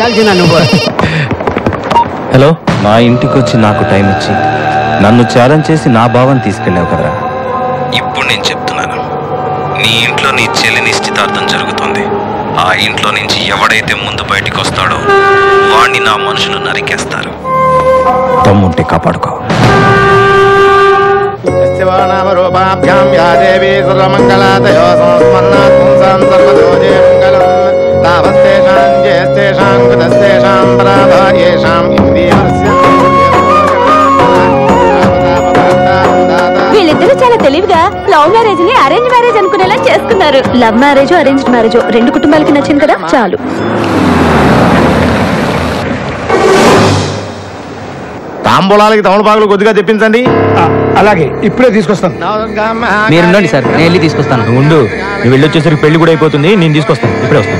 కలిసిన నువ్వు హలో నా ఇంటికి వచ్చి నాకు టైం ఇచ్చి నన్ను ఛాలెంజ్ చేసి నా భావం తీసుకెళ్ళావు కదరా ఇప్పుడు నేను చెప్తున్నాను నీ ఇంట్లో నీ చెల్లి నిశ్చితార్థం జరుగుతుంది ఆ ఇంట్లో నుంచి ఎవడైతే ముందు బయటికి వస్తాడో వాణ్ణి నా మనుషులు నరికేస్తారు తమ్ముంటే కాపాడుకో శివానామరూపాభ్యాం యా దేవీ సర్వమంగళాదయో సంస్మరణాత్ పుంసాం సర్వతో జయమంగళం తావస్తేషాం జయస్తేషాం కృతస్తేషాం పరాభార్యేషాం ఇంద్రియస్య వీళ్ళిద్దరూ చాలా తెలివిగా లవ్ మ్యారేజ్ ని అరేంజ్ మ్యారేజ్ అనుకునేలా చేసుకున్నారు లవ్ మ్యారేజ్ అరేంజ్ మ్యారేజ్ రెండు కుటుంబాలకి నచ్చింది కదా చాలు తాంబూలాలకి తమలపాకులు కొద్దిగా తెప్పించండి అలాగే ఇప్పుడే తీసుకొస్తాను మీరుండండి సార్ నేను వెళ్ళి తీసుకొస్తాను నువ్వు ఉండు నువ్వు వెళ్ళొచ్చేసరికి పెళ్లి కూడా అయిపోతుంది నేను తీసుకొస్తాను ఇప్పుడే వస్తాను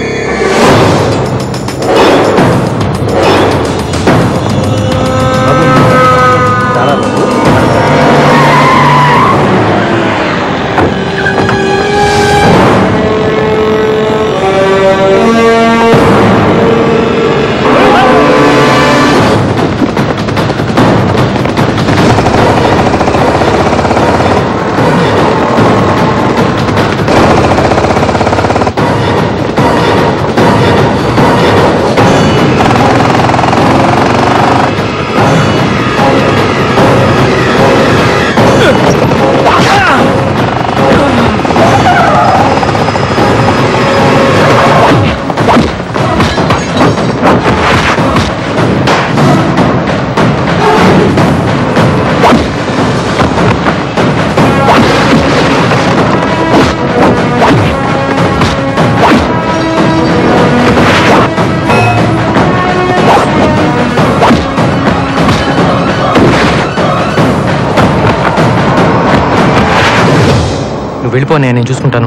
నువ్వు వెళ్ళిపోనయా నేను చూసుకుంటాను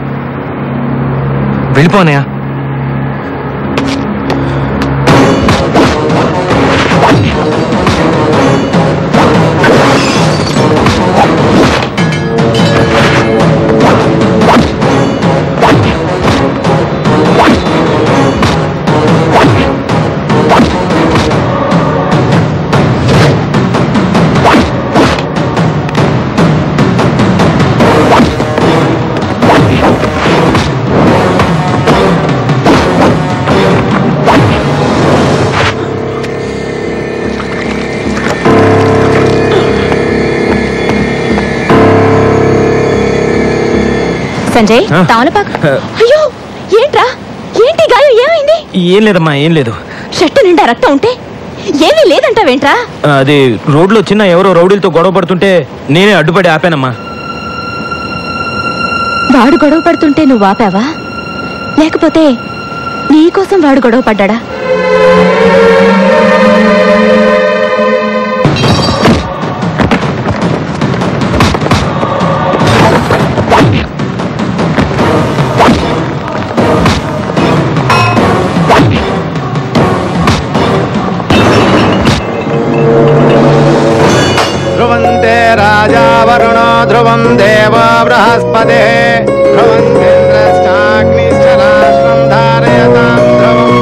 వెళ్ళిపోనయా సంజయ్ ఆ? తామలపాకు అయ్యో ఏంట్రా ఏంటి గాయం ఏమైంది ఏం లేదమ్మా ఏం లేదు షర్టు నిండా రక్తం ఉంటే ఏమీ లేదంటావేంట్రా అది రోడ్లో చిన్న ఎవరో రౌడీలతో గొడవ పడుతుంటే నేనే అడ్డుపడి ఆపానమ్మా వాడు గొడవ పడుతుంటే నువ్వు ఆపావా లేకపోతే నీకోసం వాడు గొడవ పడ్డా ధ్రువంతే రాజా వరుణో ధ్రువం దేవ బృహస్పతే ధ్రువంతేంద్రశ్చాగ్నిశ్చ రాష్ట్రం ధారయతాం ధ్రువం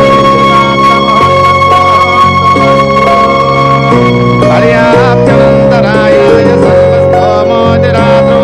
పర్యాప్తనంతరాయాయ సర్వస్తోమోతిరాత్రో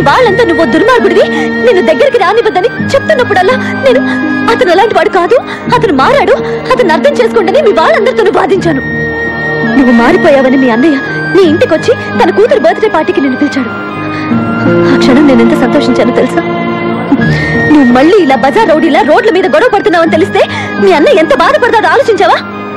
వాళ్ళంతా నువ్వు దుర్మార్గుడివి నేను దగ్గరికి రానివ్వద్దని చెప్తున్నప్పుడల్లా నేను అతను అలాంటి వాడు కాదు అతను మారాడు అతను అర్థం చేసుకోండి మీ వాళ్ళందరితో బాధించాను నువ్వు మారిపోయావని మీ అన్నయ్య నీ ఇంటికి వచ్చి తన కూతురు బర్త్డే పార్టీకి నిన్ను పిలిచాడు ఆ క్షణం నేను ఎంత సంతోషించానో తెలుసా నువ్వు మళ్ళీ ఇలా బజార్ రౌడీలా రోడ్ల మీద గొడవ పడుతున్నావని తెలిస్తే మీ అన్న ఎంత బాధపడతాడో ఆలోచించావా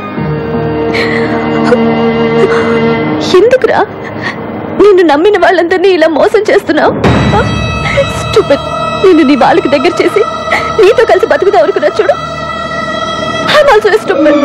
ఎందుకురా నిన్ను నమ్మిన వాళ్ళందరినీ ఇలా మోసం చేస్తున్నావు Stupid. నిన్ను నీ వాళ్ళకి దగ్గర చేసి నీతో కలిసి బతుకుదాం అనుకున్నా చూడు I'm also a stupid.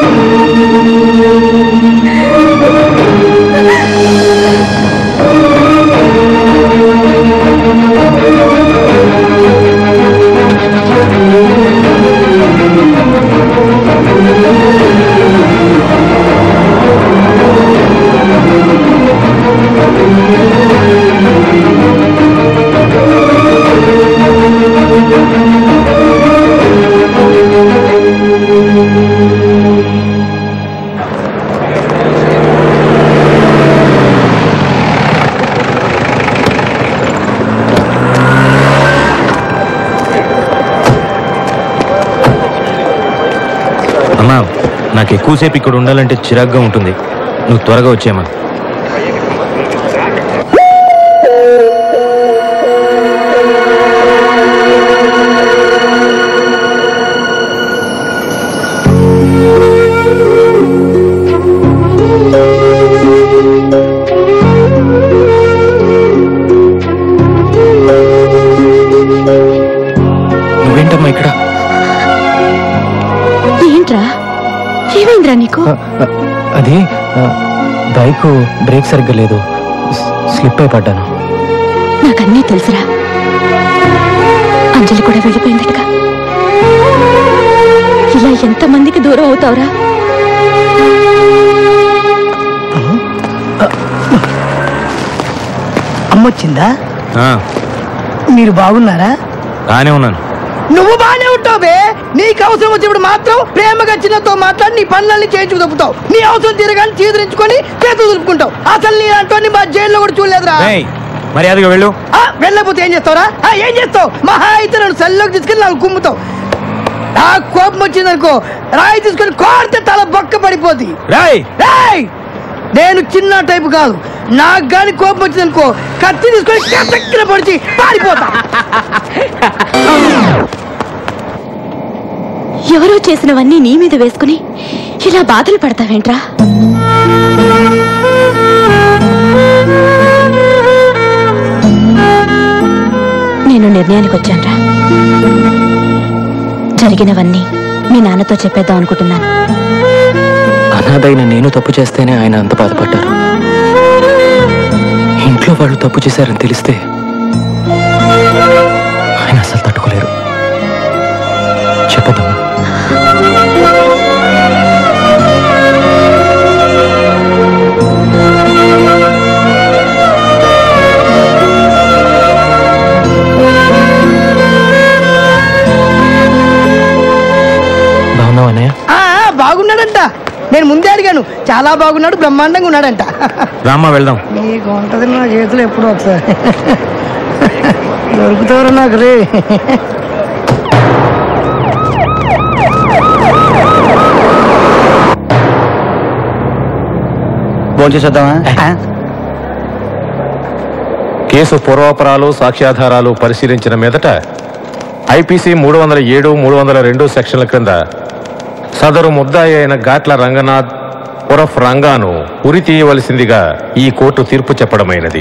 అమ్మా నాకు ఎక్కువసేపు ఇక్కడ ఉండాలంటే చిరాగ్గా ఉంటుంది నువ్వు త్వరగా వచ్చేయమ్మా నువ్వేంటమ్మా ఇక్కడ ఏంట్రా ఏమైందిరా నీకు అది బైక్ బ్రేక్ సరిగ్గా లేదు స్లిప్ అయి పడ్డాను నాకన్నీ తెలుసురా అంజలి కూడా వెళ్ళిపోయిందటగా ఇలా ఎంతమందికి దూరం అవుతావురా అమ్మొచ్చిందా ఆ, మీరు బాగున్నారా బానే ఉన్నాను నువ్వు బానే ఉంటావు బే నీకు అవసరం వచ్చినప్పుడు మాత్రం ప్రేమగా చిన్నతో మాట్లాడి నీ పనులన్నీ చేయించు తప్పుతావు నీ అవసరం తీరగానే చీదరించుకొని చేతులు దులుపుకుంటావు అసలు నీ అంటోని మా జైల్లో కూడా చూడలేదురా ఏయ్, మర్యాదగా వెళ్ళు ఆ, వెళ్ళకపోతే ఏం చేస్తావురా ఆ, ఏం చేస్తావు మహా అయితే నన్ను సెల్లోకి తీసుకెళ్ళి నాకు కుమ్ముతావు నాకు కోపం వచ్చిందనుకో రాయి తీసుకొని కోరితే తల బొక్క పడిపోద్ది రాయ్ ఏయ్! నేను చిన్న టైపు కాదు నాకు గాని కోపం వచ్చిందనుకో కత్తి తీసుకొని కసక్కిన పొడిచి పారిపోతా ఎవరో చేసినవన్నీ నీ మీద వేసుకుని ఇలా బాధలు పడతావేంట్రా నేను నిర్ణయానికి వచ్చానురా జరిగినవన్నీ మీ నాన్నతో చెప్పేద్దాం అనుకుంటున్నాను అనాథైన నేను తప్పు చేస్తేనే ఆయన అంత బాధపడ్డారు ఇంట్లో వాళ్ళు తప్పు చేశారని తెలిస్తే ఆయన అసలు తట్టుకోలేరు చెప్పదమ్మా బాగున్నావు అన్నయ్య ఆ, ఆ, బాగున్నాడంట నేను ముందే అడిగాను చాలా బాగున్నాడు బ్రహ్మాండంగా ఉన్నాడంట రామ్మా వెళ్దాం నీకు ఉంటది నా చేతులు ఎప్పుడో ఒకసారి దొరుకుతారు నాకు రే భోంచేసేద్దామా కేసు పూర్వాపరాలు సాక్ష్యాధారాలు పరిశీలించిన మీదట ఐపీసీ మూడు వందల ఏడు మూడు వందల రెండు సెక్షన్ల క్రింద సదరు ముద్దాయి అయిన ఘాట్ల రంగనాథ్ ఉరఫ్ రంగాను ఉరి తీయవలసిందిగా ఈ కోర్టు తీర్పు చెప్పడమైనది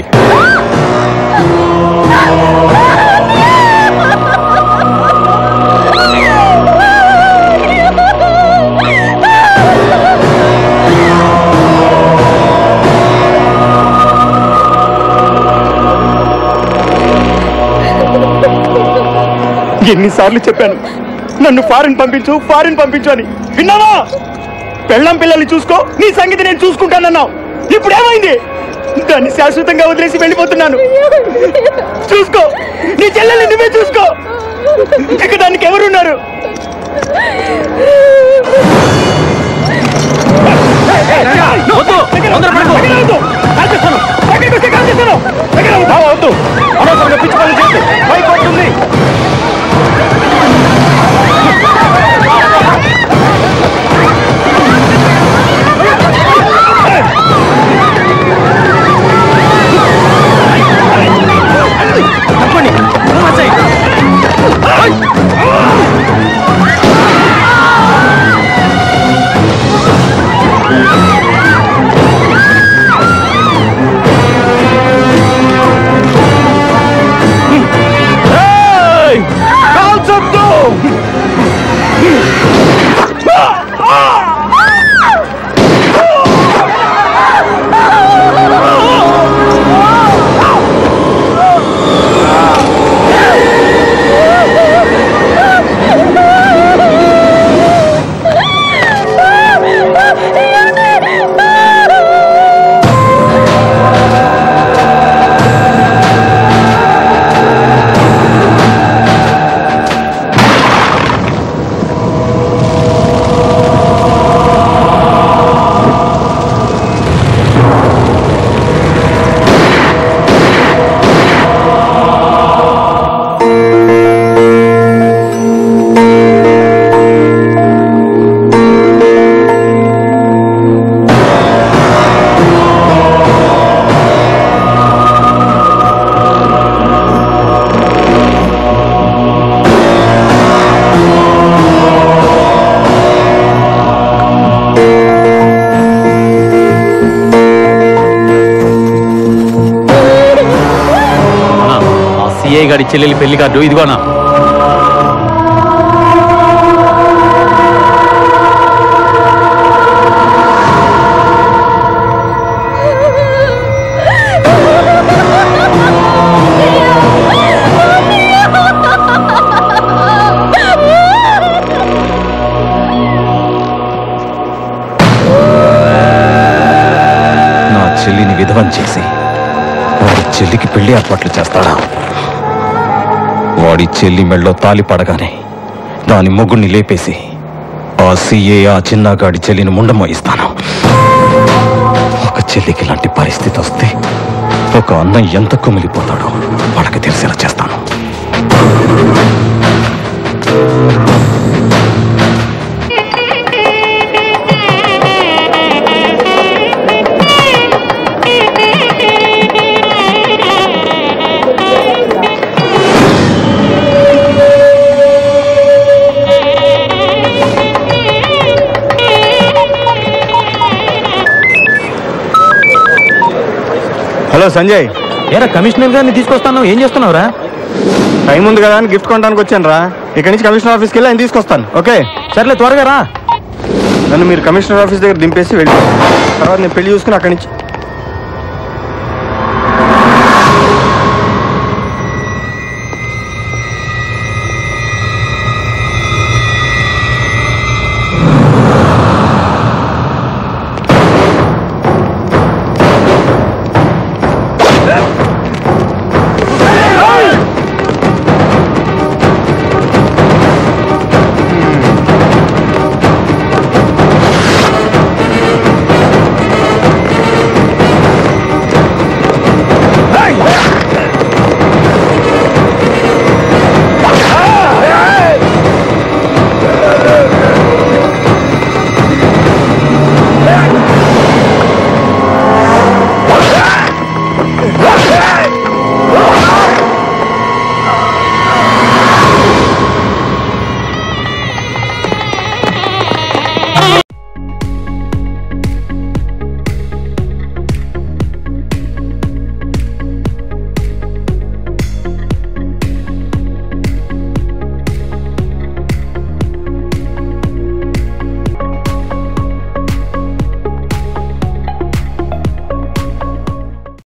ఎన్నిసార్లు చెప్పాను నన్ను ఫారిన్ పంపించు ఫారిన్ పంపించు అని విన్నావా పెళ్ళం పిల్లల్ని చూసుకో నీ సంగతి నేను చూసుకుంటానన్నావు ఇప్పుడు ఏమైంది దాన్ని శాశ్వతంగా వదిలేసి వెళ్ళిపోతున్నాను చూసుకో నీ చెల్లెల్ని నువ్వే చూసుకో ఇక దానికి ఎవరున్నారు వద్దు అనవసరంగా పిచ్చి గారి చెల్లెలి పెళ్లి కార్డు ఇదిగోనా నా చెల్లిని విధవం చేసి వాడి చెల్లికి పెళ్లి ఏర్పాట్లు చేస్తాడా వాడి చెల్లి మెళ్ళో తాలి పడగానే దాని మొగ్గుని లేపేసి ఆ సీఏ ఆ చిన్నగాడి చెల్లిని ముండమోయిస్తాను ఒక చెల్లికి ఇలాంటి పరిస్థితి వస్తే ఒక అన్న ఎంత కుమిలిపోతాడో వాళ్ళకి తెలిసేలా చేస్తాను హలో సంజయ్ ఏరా కమిషనర్ గారిని తీసుకొస్తాను ఏం చేస్తున్నావురా టైం ఉంది కదా అని గిఫ్ట్ కొనడానికి వచ్చాను రా ఇక్కడి నుంచి కమిషనర్ ఆఫీస్కి వెళ్ళి ఆయన తీసుకొస్తాను ఓకే సర్లే త్వరగా రా నన్ను మీరు కమిషనర్ ఆఫీస్ దగ్గర దింపేసి వెళ్ళి తర్వాత నేను పెళ్లి చూసుకుని అక్కడి నుంచి